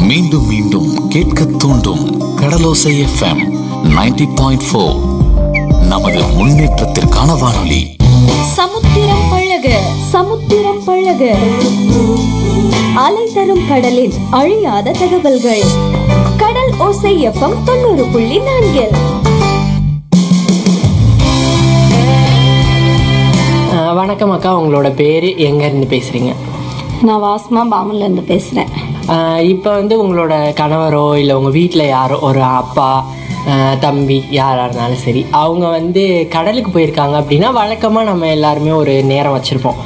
மீண்டும் மீண்டும் கேட்க தூண்டும் கடலோசை எஃப்எம் 90.4 பாயிண்ட் ஃபோர் நமது முன்னேற்றத்திற்கான வானொலி சமுத்திரம் பழக சமுத்திரம் பழக அலை தரும் கடலின் அழியாத தகவல்கள் கடல் ஓசை எஃப்எம் தொண்ணூறு புள்ளி நான்கில் அஹ் வணக்கம் அக்கா உங்களோட பேர் எங்கேருந்து பேசுகிறீங்க நான் வாஸ்மா பாமன்லேருந்து பேசுகிறேன் இப்போ வந்து உங்களோட கணவரோ இல்லை உங்கள் வீட்டில் யாரோ ஒரு அப்பா அஹ் தம்பி யாராக இருந்தாலும் சரி அவங்க வந்து கடலுக்கு போயிருக்காங்க அப்படின்னா வழக்கமாக நம்ம எல்லாருமே ஒரு நேரம் வச்சுருப்போம்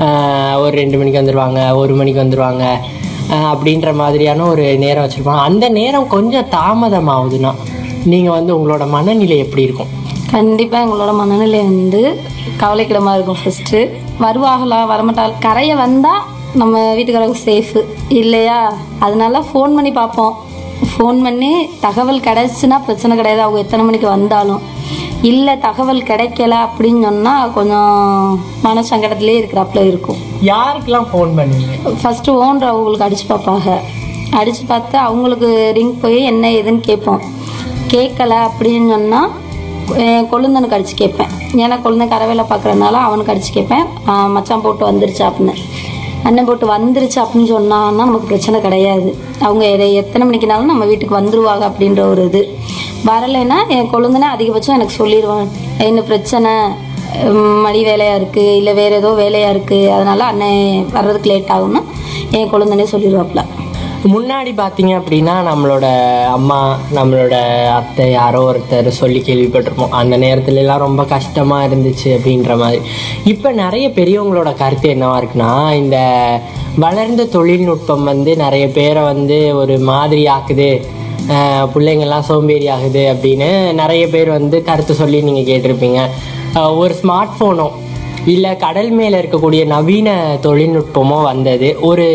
ஒரு ரெண்டு மணிக்கு வந்துடுவாங்க ஒரு மணிக்கு வந்துடுவாங்க அஹ் அப்படின்ற மாதிரியான ஒரு நேரம் வச்சுருப்போம் அந்த நேரம் கொஞ்சம் தாமதமாகுதுன்னா நீங்கள் வந்து உங்களோட மனநிலை எப்படி இருக்கும் கண்டிப்பாக எங்களோட மனநிலை வந்து கவலைக்கிடமாக இருக்கும் ஃபஸ்ட்டு வருவாங்களா வரமாட்டாள் கரையை வந்தால் நம்ம வீட்டுக்காரங்க சேஃபு இல்லையா அதனால ஃபோன் பண்ணி பார்ப்போம் ஃபோன் பண்ணி தகவல் கிடைச்சுன்னா பிரச்சனை கிடையாது அவங்க எத்தனை மணிக்கு வந்தாலும் இல்லை தகவல் கிடைக்கல அப்படின்னு சொன்னால் கொஞ்சம் மனசங்கடத்துலேயே இருக்கிறாப்புல இருக்கும் யாருக்கெல்லாம் ஃபோன் பண்ணுவீங்க ஃபஸ்ட்டு ஓனர் அவங்களுக்கு அடித்து பார்ப்பாங்க அடித்து பார்த்து அவங்களுக்கு ரிங் போய் என்ன ஏதுன்னு கேட்போம் கேட்கல அப்படின்னு சொன்னால் என் கொழுந்தனுக்கு அடித்து கேட்பேன் ஏன்னா கொழுந்தன் கரவேலை பார்க்குறதுனால அவனுக்கு அடித்து கேட்பேன் "ஆ, மச்சான் போட்டு வந்துருச்சு அப்படின்னு அண்ணன் போட்டு வந்துருச்சு அப்படின்னு சொன்னான்னா நமக்கு பிரச்சனை கிடையாது அவங்க எதை எத்தனை மணிக்குனாலும் நம்ம வீட்டுக்கு வந்துருவாங்க அப்படின்ற ஒரு இது வரலைன்னா என் கொழுந்தனே அதிகபட்சம் எனக்கு சொல்லிடுவான் என்ன பிரச்சனை உம், மடி வேலையாக இருக்குது இல்லை வேறு ஏதோ வேலையாக இருக்குது அதனால் அண்ணன் வர்றதுக்கு லேட் ஆகும்னா என் கொழுந்தனே சொல்லிடுவாப்புல முன்னாடி பார்த்தீங்க அப்படின்னா நம்மளோட அம்மா நம்மளோட அத்தை யாரோ ஒருத்தர் சொல்லி கேள்விப்பட்டிருப்போம் அந்த நேரத்துல எல்லாம் ரொம்ப கஷ்டமாக இருந்துச்சு அப்படின்ற மாதிரி இப்போ நிறைய பெரியவங்களோட கருத்து என்னவா இருக்குன்னா இந்த வளர்ந்த தொழில்நுட்பம் வந்து நிறைய பேரை வந்து ஒரு மாதிரி ஆக்குது ஆஹ் பிள்ளைங்கெல்லாம் சோம்பேறி ஆகுது அப்படின்னு நிறைய பேர் வந்து கருத்து சொல்லி நீங்கள் கேட்டிருப்பீங்க ஆஹ் ஒரு ஸ்மார்ட் ஃபோனோ இல்லை கடல் மேலே இருக்கக்கூடிய நவீன தொழில்நுட்பமோ வந்தது ஒரு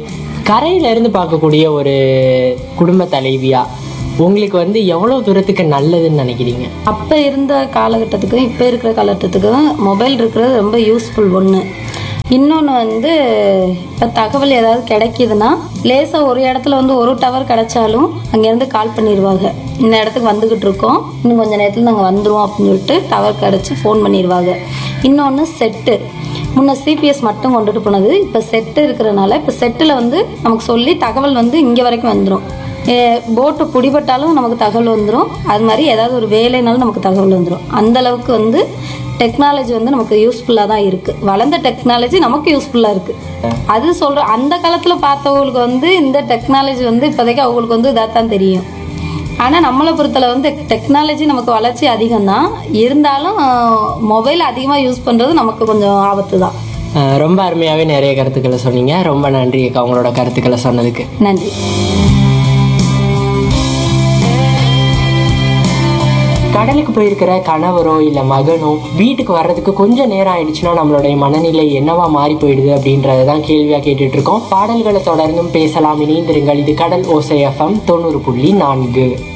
கரையில இருந்து பார்க்கக்கூடிய ஒரு குடும்ப தலைவியா உங்களுக்கு வந்து எவ்வளோ தூரத்துக்கு நல்லதுன்னு நினைக்கிறீங்க அப்போ இருந்த காலகட்டத்துக்கும் இப்போ இருக்கிற காலகட்டத்துக்கும் மொபைல் இருக்கிறது ரொம்ப யூஸ்ஃபுல் ஒன்று இன்னொன்று வந்து இப்போ தகவல் ஏதாவது கிடைக்கிதுன்னா லேசாக ஒரு இடத்துல வந்து ஒரு டவர் கிடைச்சாலும் அங்கேருந்து கால் பண்ணிடுவாங்க இந்த இடத்துக்கு வந்துக்கிட்டு இருக்கோம் இன்னும் கொஞ்சம் நேரத்தில் நாங்கள் வந்துடுவோம் அப்படின்னு சொல்லிட்டு டவர் கிடச்சி ஃபோன் பண்ணிடுவாங்க இன்னொன்று செட்டு முன்ன சிபிஎஸ் மட்டும் கொண்டுட்டு போனது இப்போ செட்டு இருக்கிறனால இப்போ செட்டில் வந்து நமக்கு சொல்லி தகவல் வந்து இங்கே வரைக்கும் வந்துடும் போட்டு பிடிபட்டாலும் நமக்கு தகவல் வந்துடும் அது மாதிரி ஏதாவது ஒரு வேலைனாலும் நமக்கு தகவல் வந்துடும் அந்த அளவுக்கு வந்து டெக்னாலஜி வந்து நமக்கு யூஸ்ஃபுல்லாக தான் இருக்குது வளர்ந்த டெக்னாலஜி நமக்கு யூஸ்ஃபுல்லாக இருக்குது அது சொல்கிற அந்த காலத்தில் பார்த்தவங்களுக்கு வந்து இந்த டெக்னாலஜி வந்து இப்போதைக்கு அவங்களுக்கு வந்து இதாக தான் தெரியும் ஆனால் நம்மளை பொறுத்தல வந்து டெக்னாலஜி நமக்கு வளர்ச்சி அதிகம் தான் இருந்தாலும் மொபைல் அதிகமாக யூஸ் பண்ணுறது நமக்கு கொஞ்சம் ஆபத்து தான் அஹ் ரொம்ப அருமையாகவே நிறைய கருத்துக்களை சொன்னீங்க ரொம்ப நன்றி அக்கா உங்களோட கருத்துக்களை சொன்னதுக்கு நன்றி கடலுக்கு போயிருக்கிற கணவரோ இல்லை மகனோ வீட்டுக்கு வர்றதுக்கு கொஞ்சம் நேரம் ஆயிடுச்சுன்னா நம்மளுடைய மனநிலை என்னவா மாறி போயிடுது அப்படின்றத தான் கேள்வியாக கேட்டுட்டு இருக்கோம் பாடல்களை தொடர்ந்தும் பேசலாம் இணைந்திருங்கள் இது கடல் ஓசை எஃப்எம் தொண்ணூறு புள்ளி நான்கு